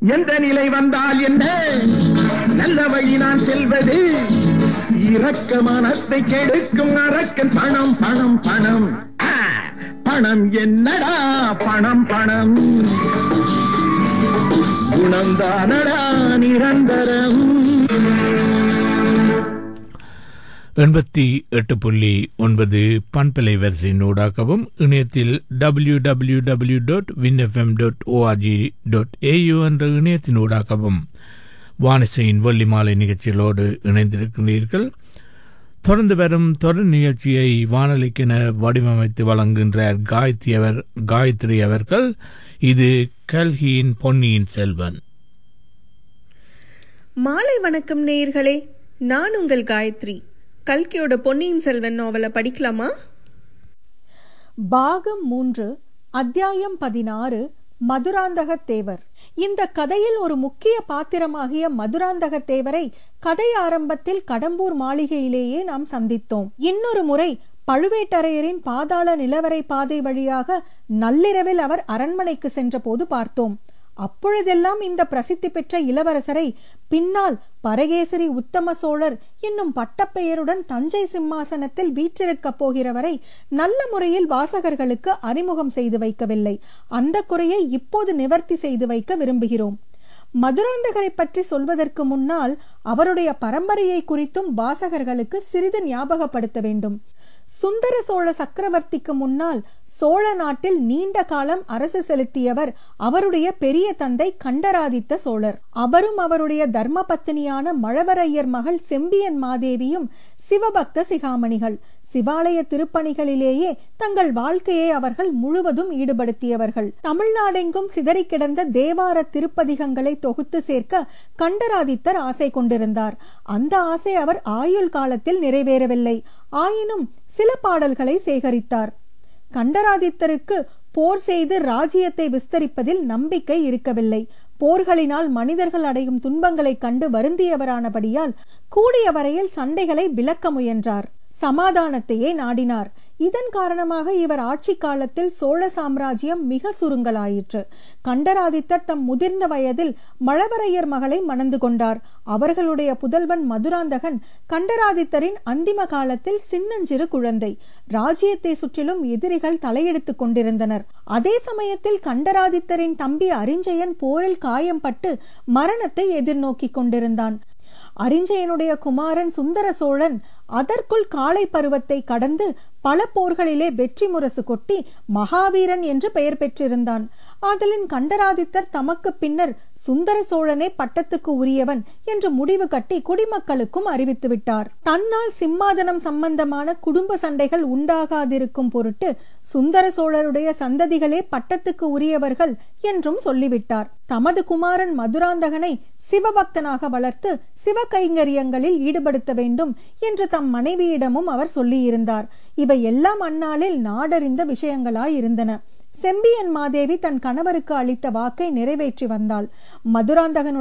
எந்த நிலை வந்தால் என்ன நல்ல வழி நான் செல்வது இரக்க மனத்தை கெடுக்கும் அரக்கன் பணம் பணம் பணம் ஆ, பணம் என்னடா பணம் பணம் குணம்தானடா நிரந்தரம் எண்பத்தி எட்டு புள்ளி ஒன்பது பண்பலை வரிசையினூடாகவும் இணையத்தில் W W W dot win F M dot ORG dot AU என்ற இணையத்தினூடாகவும் வானிசையின் வெள்ளி மாலை நிகழ்ச்சிகளோடு இணைந்திருக்கிறீர்கள் தொடர்ந்து வரும் தொடர் நிகழ்ச்சியை வானொலிக்கென வடிவமைத்து வழங்குகின்றார் காயத்ரி அவர் காயத்ரி அவர்கள் இது கல்கியின் பொன்னியின் செல்வன் மாலை வணக்கம் நேயர்களே நான் உங்கள் காயத்ரி கல்கியோட பொன்னியின் செல்வன் நாவலை படிக்கலாமா பாகம் மூன்று அத்தியாயம் பதினாறு மதுராந்தக தேவர் இந்த கதையில் ஒரு முக்கிய பாத்திரமாகிய மதுராந்தக தேவரை கதை ஆரம்பத்தில் கடம்பூர் மாளிகையிலேயே நாம் சந்தித்தோம் இன்னொரு முறை பழுவேட்டரையரின் பாதாள நிலவரை பாதை வழியாக நள்ளிரவில் அவர் அரண்மனைக்கு சென்றபோது பார்த்தோம் அப்பொழுதெல்லாம் இந்த பிரசித்தி பெற்ற இளவரசரை பின்னால் பரகேசரி உத்தம சோழர் என்னும் பட்டப்பெயருடன் தஞ்சை சிம்மாசனத்தில் வீற்றிருக்கப் போகிறவரை நல்ல முறையில் வாசகர்களுக்கு அறிமுகம் செய்து வைக்கவில்லை அந்த குறையை இப்போது நிவர்த்தி செய்து வைக்க விரும்புகிறோம் மதுராந்தகரை பற்றி சொல்வதற்கு முன்னால் அவருடைய பரம்பரையை குறித்தும் வாசகர்களுக்கு சிறிது ஞாபகப்படுத்த வேண்டும் சுந்தர சோழ சக்கரவர்த்திக்கு முன்னால் சோழ நாட்டில் நீண்ட காலம் அரசு செலுத்தியவர் அவருடைய பெரிய தந்தை கண்டராதித்த சோழர் அவரும் அவருடைய தர்ம பத்தினியான மழவரையர் மகள் செம்பியன் மாதேவியும் சிவபக்த சிகாமணிகள் சிவாலய திருப்பணிகளிலேயே தங்கள் வாழ்க்கையை அவர்கள் முழுவதும் ஈடுபடுத்தியவர்கள் தமிழ்நாடெங்கும் சிதறி கிடந்த தேவார திருப்பதிகங்களை தொகுத்து சேர்க்க கண்டராதித்தர் ஆசை கொண்டிருந்தார் அந்த ஆசை அவர் ஆயுள் காலத்தில் நிறைவேறவில்லை ஆயினும் சில பாடல்களை சேகரித்தார் கண்டராதித்தருக்கு போர் செய்து ராஜ்யத்தை விஸ்தரிப்பதில் நம்பிக்கை இருக்கவில்லை போர்களினால் மனிதர்கள் அடையும் துன்பங்களைக் கண்டு வருந்தியவரானபடியால் கூடிய வரையில் சண்டைகளை விளக்க முயன்றார் சமாதானத்தையே நாடினார் இதன் காரணமாக இவர் ஆட்சி காலத்தில் சோழ சாம்ராஜ்யம் மிக சுருங்கலாயிற்று கண்டராதித்தர் தம் முதிர்ந்த வயதில் மழவரையர் மகளை மணந்து கொண்டார் அவர்களுடைய புதல்வன் மதுராந்தகன் கண்டராதித்தரின் அந்திம காலத்தில் சின்னஞ்சிறு குழந்தை ராஜ்யத்தை சுற்றிலும் எதிரிகள் தலையெடுத்துக் கொண்டிருந்தனர் அதே சமயத்தில் கண்டராதித்தரின் தம்பி அரிஞ்சயன் போரில் காயம்பட்டு மரணத்தை எதிர்நோக்கிக் கொண்டிருந்தான் அரிஞ்சயனுடைய குமாரன் சுந்தர சோழன் அதற்குள் காளை பருவத்தை கடந்து பல போர்களிலே வெற்றி முரசு கொட்டி மகாவீரன் என்று பெயர் பெற்றிருந்தான் ஆதலின் கண்டராதித்தர் தமக்கு பின்னர் சுந்தர சோழனே பட்டத்துக்கு உரியவன் என்று முடிவு கட்டி குடிமக்களுக்கும் அறிவித்து விட்டார் தன்னால் சிம்மாதனம் சம்பந்தமான குடும்ப சண்டைகள் உண்டாகாதிருக்கும் பொருட்டு சுந்தர சோழருடைய சந்ததிகளே பட்டத்துக்கு உரியவர்கள் என்றும் சொல்லிவிட்டார் தமது குமாரன் மதுராந்தகனை சிவபக்தனாக வளர்த்து சிவகைங்கரியங்களில் ஈடுபடுத்த வேண்டும் என்று தம் மனைவியிடமும் அவர் சொல்லியிருந்தார் இவை எல்லாம் அந்நாளில் நாடறிந்த விஷயங்களாயிருந்தன செம்பியன் மாதேவி தன் கணவருக்கு அளித்த வாக்கை நிறைவேற்றி வந்தாள் மதுராந்தகனுடைய